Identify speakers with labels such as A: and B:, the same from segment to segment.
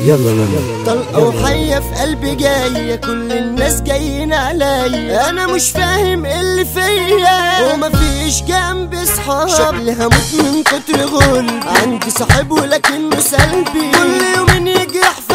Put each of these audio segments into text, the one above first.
A: يلا يلا
B: طلقة وحية في قلبي جاية كل الناس جايين عليا أنا مش فاهم إيه اللي فيا ومفيش جنبي صحاب شكلي هموت من كتر غلبي عندي صاحب ولكنه سلبي كل يومين يجرح في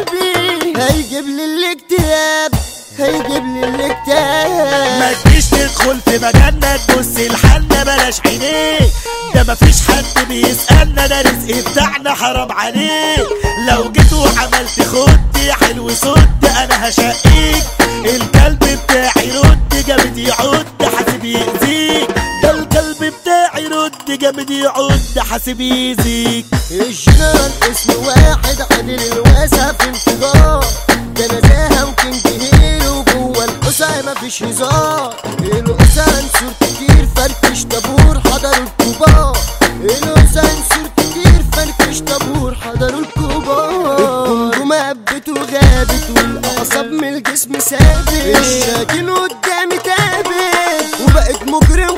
B: قلبي هيجيب لي الاكتئاب هيجيب لي الاكتئاب
C: ما تجيش تدخل في مجالنا تبص لحالنا بلاش عينيك ده مفيش حد بيسألنا ده رزق بتاعنا حرام عليك لو جيت وعملت خد يا حلو صد انا هشقيك الكلب بتاعي رد جامد يعد حاسب يأذيك ده الكلب بتاعي رد جامد يعد حاسب يأذيك
B: الجنان اسم واحد عادل الواسع في انفجار ده نزاهة وكنت هيرو جوه القصة مفيش هزار القصة انصر كتير فركش طابور حضروا الكبار القصة انصر كتير فركش طابور حضروا الكبار الجمجمة قبت وغابت والاعصاب من الجسم ثابت الشاكين قدامي تابت وبقت مجرم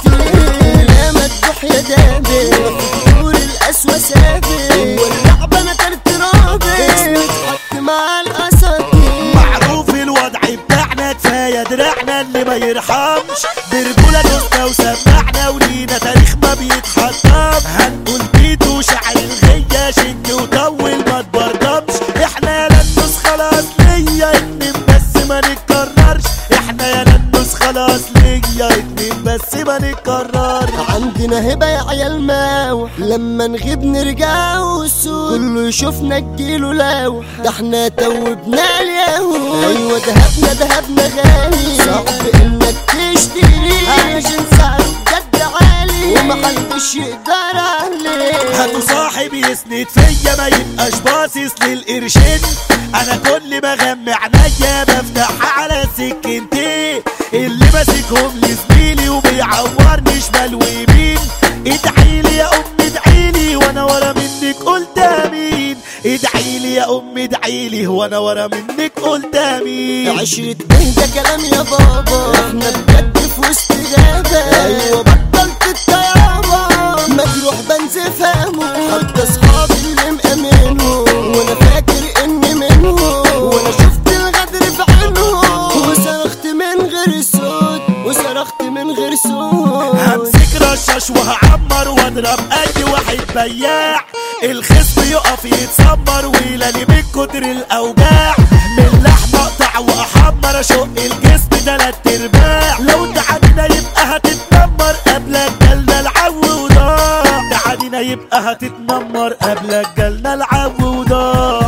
B: خطير لا مدبوح يا دابت دور القسوة ثابت واللعبة انا كانت رابط اسمي اتحط مع الاساطير
C: معروف الوضع بتاعنا كفايه دراعنا اللي ما يرحمش برجوله دوسنا وسمعنا ولينا تاريخ ما بيتحطمش هنقول بيت وشعر الغيه شد وطول ما تبردمش احنا يا النسخه الاصليه اتنين بس ما نتكررش احنا يا النسخه الاصليه اتنين بس ما نتكررش
B: عندنا هبة يا عيال ماوح لما نغيب نرجع والسود كله يشوفنا اديله لوح ده احنا توبنا اليهود ايوه دهبنا دهبنا غالي صعب انك تشتري عشان سعره بجد عالي ومحدش يقدر عليه
C: هاتوا صاحب يسند فيا ما يبقاش باصص للقرشين انا كل ما غمى عينيا بفتحها على سكنتين اللي ماسكهم لزميلي وبيعورني شمال ويمين ادعيلي يا ام ادعيلي وانا ورا منك قلت امين ادعيلي يا ام ادعيلي وانا ورا منك قلت امين
B: عشرة اهدى كلام يا بابا احنا بجد في وسط غابة ايوه بطلت الطيابة مجروح بنزف همه حتى اصحابي اللي مأمنهم وانا فاكر اني منهم وانا شفت الغدر في عينهم وصرخت من غير صوت وصرخت من غير صوت
C: همسك رشاش وهعمر واضرب اي واحد بياع الخصم يقف يتسمر ويلاني من كتر الاوجاع من لحم اقطع واحمر اشق الجسم تلات ارباع لو تعادينا يبقى هتتنمر قبلك جالنا العو وضاع تعادينا يبقى هتتنمر قبلك جالنا العو وضاع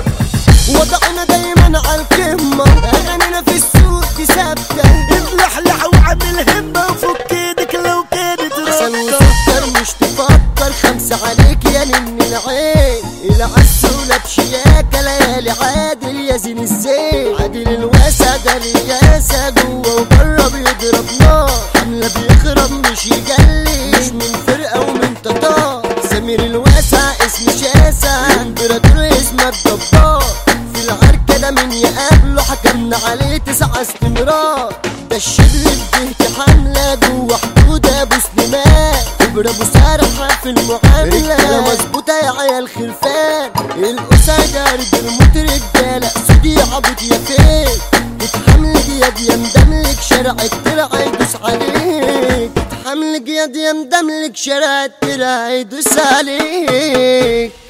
B: وضعنا دايما على القمة اغانينا في السوق دي ثابتة
C: افلحلح وعامل همه وفك ايدك لو كانت
B: عسل
C: رابطه
B: وسكر مش تفكر خمسة عليك يا نن العين العز ولا بشياكة ليالي عادل يا زين الزين عادل الواسع ده الياسة جوه وبره بيضرب نار حملة بيخرب مش يجلي مش من فرقة ومن تتار سمير الواسع اسم شاسع امبراطور اسمه الدبار في العركة ده من يقابله حكمنا عليه تسعة استمرار ده الشبل في جهة حملة جوه حدود ابو سليمان كبر ابو سرحة في المعاملة رجالة مظبوطة يا عيال خرفان القصة جارد الموت رجالة سودي عبد يا فين تتحمل جياد يا مدملك شارع الترع يدوس عليك تتحمل جياد يا مدملك شارع الترع يدوس عليك